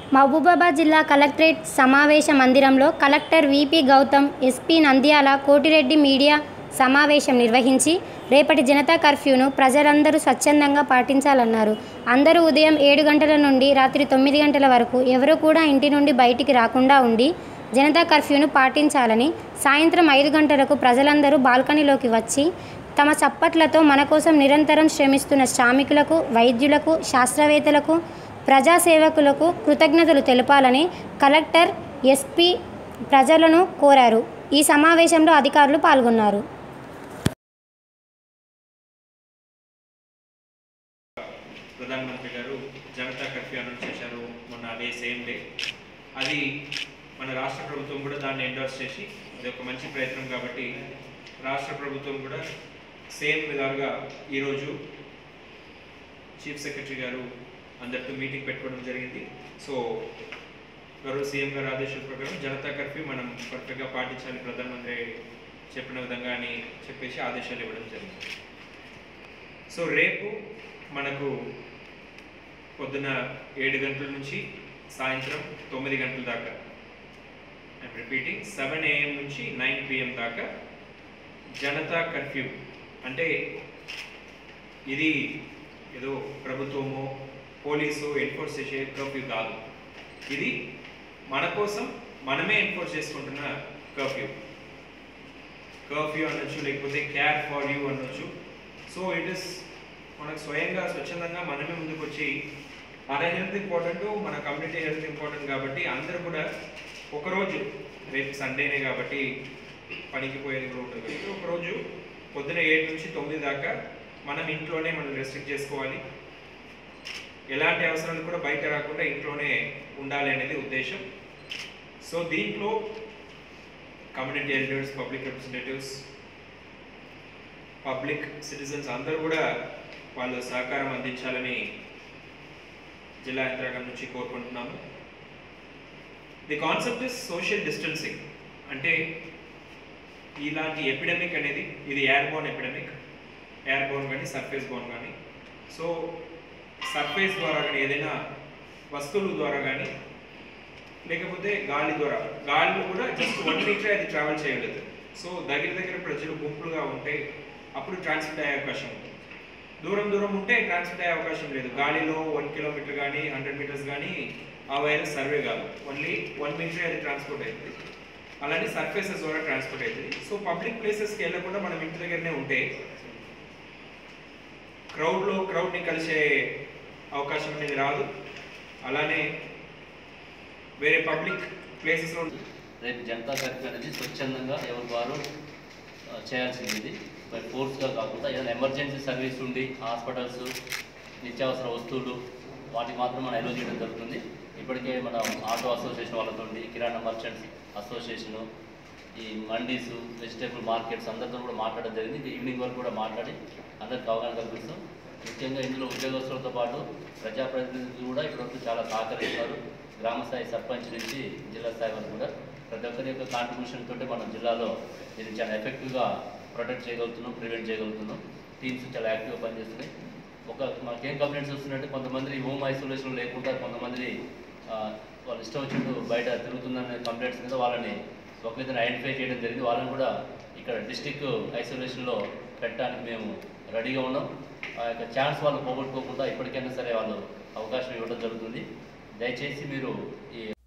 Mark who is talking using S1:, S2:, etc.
S1: మహబూబాబాద్ జిల్లా కలెక్టరేట్ సమావేశ మందిరంలో collector VP Gautam SP Nandyal Kotireddy media సమావేశం నిర్వహించి రేపటి జనతా కర్ఫ్యూను ప్రజలందరూ స్వచ్ఛందంగా పాటించాలన్నారు అందరూ ఉదయం ఏడు గంటల నుండి రాత్రి తొమ్మిది గంటల వరకు ఎవరు కూడా ఇంటి నుండి బయటికి రాకుండా ఉండి జనతా కర్ఫ్యూను పాటించాలని సాయంత్రం ఐదు గంటలకు ప్రజలందరూ బాల్కనీలోకి వచ్చి తమ చప్పట్లతో మన కోసం నిరంతరం శ్రమిస్తున్న శ్రామికులకు వైద్యులకు శాస్త్రవేత్తలకు ప్రజాసేవకులకు కృతజ్ఞతలు తెలపాలని కలెక్టర్ ఎస్పీ ప్రజలను కోరారు ఈ సమావేశంలో అధికారులు పాల్గొన్నారు
S2: ప్రధానమంత్రి గారు జనతా కర్ఫ్యూ అనౌన్స్ చేశారు మొన్న అదే సేమ్ డే అది మన రాష్ట్ర ప్రభుత్వం కూడా దాన్ని ఎండోర్స్ చేసి అది ఒక మంచి ప్రయత్నం కాబట్టి రాష్ట్ర ప్రభుత్వం కూడా సేమ్ విధాలుగా ఈరోజు చీఫ్ సెక్రటరీ గారు అందరితో మీటింగ్ పెట్టుకోవడం జరిగింది సో గౌరవ సీఎం గారి ఆదేశాల ప్రకారం జనతా కర్ఫ్యూ మనం పర్ఫెక్ట్గా పాటించాలి ప్రధానమంత్రి చెప్పిన విధంగా అని చెప్పేసి ఆదేశాలు ఇవ్వడం జరిగింది సో రేపు మనకు పొద్దున ఏడు గంటల నుంచి సాయంత్రం తొమ్మిది గంటల దాకా ఐమ్ రిపీటింగ్ సెవెన్ ఏఎం నుంచి నైన్ పిఎం దాకా జనతా కర్ఫ్యూ అంటే ఇది ఏదో ప్రభుత్వమో పోలీసు ఎన్ఫోర్స్ చేసే కర్ఫ్యూ కాదు ఇది మన కోసం మనమే ఎన్ఫోర్స్ చేసుకుంటున్న కర్ఫ్యూ కర్ఫ్యూ అనొచ్చు లేకపోతే కేర్ ఫర్ యూ అనొచ్చు సో ఇట్ ఇస్ మనకు స్వయంగా స్వచ్ఛందంగా మనమే ముందుకు వచ్చి మన హెల్త్ ఇంపార్టెంట్ మన కమ్యూనిటీ హెల్త్ ఇంపార్టెంట్ కాబట్టి అందరూ కూడా ఒకరోజు రేపు సండేనే కాబట్టి పనికి పోయేది కూడా ఉంటుంది కాబట్టి ఒకరోజు పొద్దున ఏడు నుంచి తొమ్మిది దాకా మనం ఇంట్లోనే మనం రెస్ట్రిక్ట్ చేసుకోవాలి ఎలాంటి అవసరాలు కూడా బయట రాకుండా ఇంట్లోనే ఉండాలి అనేది ఉద్దేశం సో దీంట్లో community elders public representatives public citizens అందరూ కూడా వాళ్ళు సహకారం అందించాలని జిల్లా యంత్రాంగం నుంచి కోరుకుంటున్నాము the concept is social distancing అంటే ఇలాంటి ఎపిడమిక్ అనేది ఇది airborne epidemic airborne కానీ సర్ఫేస్ బోర్న్ కానీ సో సర్ఫేస్ ద్వారా కానీ ఏదైనా వస్తువుల ద్వారా కానీ లేకపోతే గాలి ద్వారా గాలిలో కూడా జస్ట్ వన్ మీటర్ అది ట్రావెల్ చేయలేదు సో దగ్గర దగ్గర ప్రజలు గుంపులుగా ఉంటే అప్పుడు ట్రాన్స్మిట్ అయ్యే అవకాశం ఉంది దూరం దూరం ఉంటే ట్రాన్స్మిట్ అయ్యే అవకాశం లేదు గాలిలో వన్ కిలోమీటర్ కానీ హండ్రెడ్ మీటర్స్ కానీ ఆ వైరస్ సర్వే కాదు ఓన్లీ వన్ మీటర్ అది ట్రాన్స్పోర్ట్ అవుతుంది అలానే సర్ఫేసెస్ ద్వారా ట్రాన్స్పోర్ట్ అవుతుంది సో పబ్లిక్ ప్లేసెస్కి వెళ్ళకుండా మనం ఇంటి దగ్గరనే ఉంటే క్రౌడ్లో క్రౌడ్ని కలిసే అవకాశం అనేది రాదు అలానే వేరే పబ్లిక్ ప్లేసెస్లో
S3: రేపు జనతా కర్ఫ్యూ అనేది స్వచ్ఛందంగా ఎవరి వారు ఆ, చేయాల్సింది ఇది మరి ఫోర్స్గా కాకుండా ఏదైనా ఎమర్జెన్సీ సర్వీస్ ఉండి హాస్పిటల్స్ నిత్యావసర వస్తువులు వాటికి మాత్రం మనం ఎలో చేయడం జరుగుతుంది ఇప్పటికే మన ఆటో అసోసియేషన్ వాళ్ళతో కిరాణా మర్చెంట్స్ అసోసియేషను ఈ మండీస్ వెజిటేబుల్ మార్కెట్స్ అందరితో కూడా మాట్లాడడం జరిగింది ఇది ఈవినింగ్ వరకు కూడా మాట్లాడి అందరికి అవగాహన కల్పిస్తాం ముఖ్యంగా ఇందులో ఉద్యోగస్తులతో పాటు ప్రజాప్రతినిధులు కూడా ఇప్పటివరకు చాలా సహకరిస్తారు గ్రామ స్థాయి సర్పంచ్ నుంచి జిల్లా స్థాయి వరకు కూడా ప్రతి ఒక్కరి యొక్క కాంట్రిబ్యూషన్ తోటి మనం జిల్లాలో దీన్ని చాలా ఎఫెక్టివ్గా ప్రొటెక్ట్ చేయగలుగుతున్నాం ప్రివెంట్ చేయగలుగుతున్నాం టీమ్స్ చాలా యాక్టివ్గా పనిచేస్తున్నాయి ఒక మనకేం కంప్లైంట్స్ వస్తున్నాయంటే కొంతమంది హోమ్ ఐసోలేషన్ లేకుండా కొంతమంది ఆ, వాళ్ళు ఇష్టం వచ్చినట్టు బయట తిరుగుతుందనే కంప్లైంట్స్ మీద వాళ్ళని ఒకరిద్దరు ఐడెంటిఫై చేయడం జరిగింది వాళ్ళని కూడా ఇక్కడ డిస్టిక్ ఐసోలేషన్లో పెట్టడానికి మేము రెడీగా ఉన్నాం ఆ యొక్క ఛాన్స్ వాళ్ళు పోగొట్టుకోకుండా ఇప్పటికైనా సరే వాళ్ళు అవకాశం ఇవ్వడం జరుగుతుంది దయచేసి మీరు ఈ